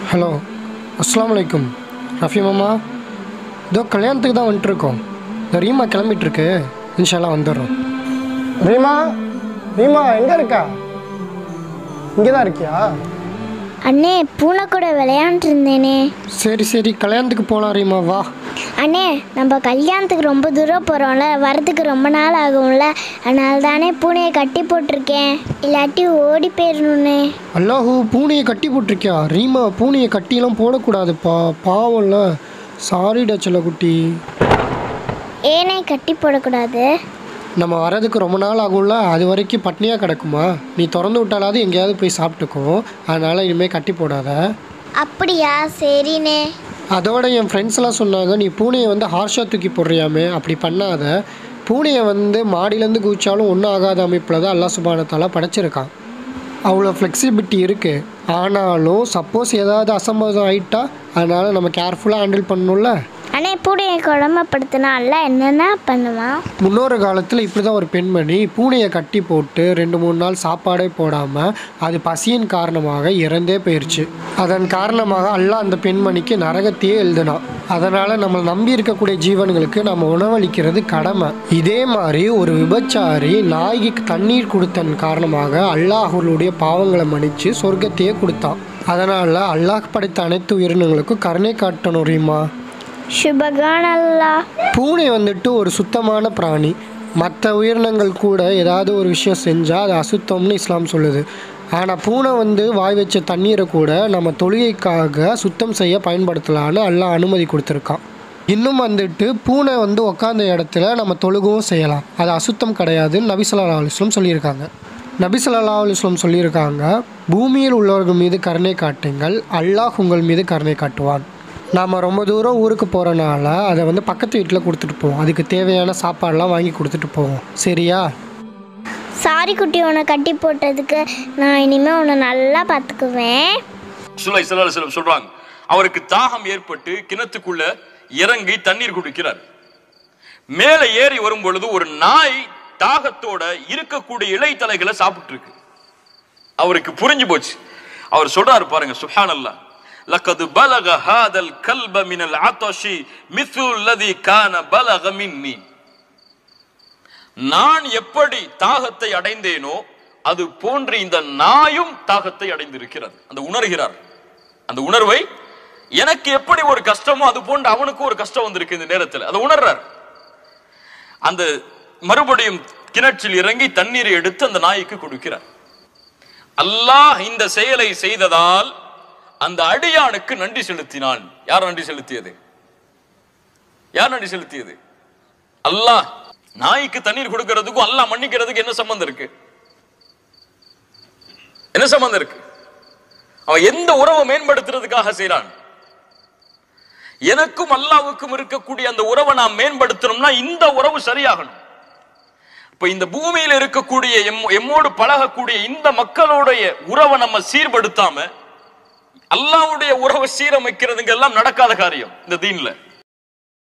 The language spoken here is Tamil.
ஹலோ அஸ்ஸலாமு அலைக்கும் ரஃபி மாமா இதோ கல்யாணத்துக்கு தான் வந்துட்டுருக்கோம் இந்த ரீமா கிளம்பிட்டுருக்கு இன்ஷால்லாம் வந்துடுறோம் ரீமா ரீமா எங்கே இருக்கா இங்கே தான் இருக்கியா அண்ணே பூனை கூட விளையாண்டுட்டு இருந்தேனே சரி சரி கல்யாணத்துக்கு போகலாம் ரீமா வா அண்ணே நம்ம கல்யாணத்துக்கு ரொம்ப தூரம் போகிறோம்ல வரதுக்கு ரொம்ப நாள் ஆகும்ல அதனால தானே பூனையை கட்டி போட்டிருக்கேன் இல்லாட்டி ஓடி போயிடணுண்ணே அல்லாஹூ பூனையை கட்டி போட்டிருக்கியா ரீமா பூனையை கட்டியெல்லாம் போடக்கூடாதுப்பா பாவம்ல சாரிடா செல்லக்குட்டி ஏனே கட்டி போடக்கூடாது நம்ம வரதுக்கு ரொம்ப நாள் ஆகும்ல அது வரைக்கும் பட்னியாக கிடக்குமா நீ திறந்து விட்டாலாவது எங்கேயாவது போய் சாப்பிட்டுக்கோ அதனால் இனிமேல் கட்டி போடாத அப்படியா சரிண்ணே அதோட என் ஃப்ரெண்ட்ஸ் எல்லாம் சொன்னாங்க நீ பூனையை வந்து ஹார்ஷாக தூக்கி போடுறியாமே அப்படி பண்ணாத பூனையை வந்து மாடியிலேருந்து குதிச்சாலும் ஒன்றும் ஆகாத அமைப்பில் தான் அல்லா சுபானத்தால் படைச்சிருக்கான் அவ்வளோ ஃப்ளெக்சிபிலிட்டி இருக்குது ஆனாலும் சப்போஸ் ஏதாவது அசம்பாவிதம் ஆயிட்டா அதனால் நம்ம கேர்ஃபுல்லாக ஹேண்டில் பண்ணணும்ல அண்ணே பூனையை குழம்பப்படுத்தினால என்னென்ன பண்ணுவான் முன்னொரு காலத்தில் இப்படி தான் ஒரு பெண்மணி பூனையை கட்டி போட்டு ரெண்டு மூணு நாள் சாப்பாடே போடாமல் அது பசியின் காரணமாக இறந்தே போயிடுச்சு அதன் காரணமாக அல்லாஹ் அந்த பெண்மணிக்கு நரகத்தையே எழுதினான் அதனால் நம்ம நம்பி இருக்கக்கூடிய ஜீவன்களுக்கு நம்ம உணவளிக்கிறது கடமை இதே மாதிரி ஒரு விபச்சாரி நாய்க்கு தண்ணீர் கொடுத்தன் காரணமாக அல்லாஹர்களுடைய பாவங்களை மன்னிச்சு சொர்க்கத்தையே கொடுத்தான் அதனால் அல்லாஹ் படைத்த அனைத்து உயிரினங்களுக்கும் கருணை காட்டணும் ரீமா சுபகானல்லா பூனை வந்துட்டு ஒரு சுத்தமான பிராணி மற்ற உயிரினங்கள் கூட ஏதாவது ஒரு விஷயம் செஞ்சால் அது அசுத்தம்னு இஸ்லாம் சொல்லுது ஆனால் பூனை வந்து வாய் வச்ச தண்ணீரை கூட நம்ம தொழுகைக்காக சுத்தம் செய்ய பயன்படுத்தலான்னு எல்லாம் அனுமதி கொடுத்துருக்கான் இன்னும் வந்துட்டு பூனை வந்து உக்காந்த இடத்துல நம்ம தொழுகவும் செய்யலாம் அது அசுத்தம் கிடையாதுன்னு நபிசல்லா அலுவலம் சொல்லியிருக்காங்க நபிசல்லா அலுவலம் சொல்லியிருக்காங்க பூமியில் உள்ளவர்கள் மீது கருணை காட்டுங்கள் அல்லாஹ் உங்கள் மீது கருணை காட்டுவான் நாம் ரொம்ப தூரம் ஊருக்கு போகிறனால அதை வந்து பக்கத்து வீட்டில் கொடுத்துட்டு போவோம் அதுக்கு தேவையான சாப்பாடெல்லாம் வாங்கி கொடுத்துட்டு போவோம் சரியா சாரி குட்டி உன்னை கட்டி போட்டதுக்கு நான் இனிமேல் உன்னை நல்லா பார்த்துக்குவேன் சுலை சிலர் சிலர் சொல்றாங்க அவருக்கு தாகம் ஏற்பட்டு கிணத்துக்குள்ள இறங்கி தண்ணீர் குடிக்கிறார் மேலே ஏறி வரும் பொழுது ஒரு நாய் தாகத்தோட இருக்கக்கூடிய இலைத்தலைகளை சாப்பிட்டு இருக்கு அவருக்கு புரிஞ்சு போச்சு அவர் சொல்றாரு பாருங்க சுஹானல்லா லக்கது பலக ஹாதல் கல்ப மினல் ஆத்தோஷி மித்து லதி கான பலக மின்னி நான் எப்படி தாகத்தை அடைந்தேனோ அது போன்று இந்த நாயும் தாகத்தை அடைந்திருக்கிறது அந்த உணர்கிறார் அந்த உணர்வை எனக்கு எப்படி ஒரு கஷ்டமோ அது போன்று அவனுக்கும் ஒரு கஷ்டம் வந்திருக்கு இந்த நேரத்தில் அதை உணர்றார் அந்த மறுபடியும் கிணற்றில் இறங்கி தண்ணீரை எடுத்து அந்த நாய்க்கு கொடுக்கிறார் அல்லாஹ் இந்த செயலை செய்ததால் அந்த அடியானுக்கு நன்றி செலுத்தினான் யார் நன்றி செலுத்தியது யார் நன்றி செலுத்தியது அல்லாஹ் நாய்க்கு தண்ணீர் கொடுக்கிறதுக்கும் அல்லாஹ் மன்னிக்கிறதுக்கு என்ன சம்பந்தம் இருக்கு என்ன சம்பந்தம் இருக்கு அவன் எந்த உறவை மேம்படுத்துறதுக்காக செய்றான் எனக்கும் அல்லாவுக்கும் இருக்கக்கூடிய அந்த உறவை நாம் மேம்படுத்தணும்னா இந்த உறவு சரியாகணும் இப்ப இந்த பூமியில இருக்கக்கூடிய எம்- எம்மோடு பழகக்கூடிய இந்த மக்களுடைய உறவை நம்ம சீர்படுத்தாம அல்லாவுடைய உறவை சீரமைக்கிறதுங்க எல்லாம் நடக்காத காரியம் இந்த தீன்ல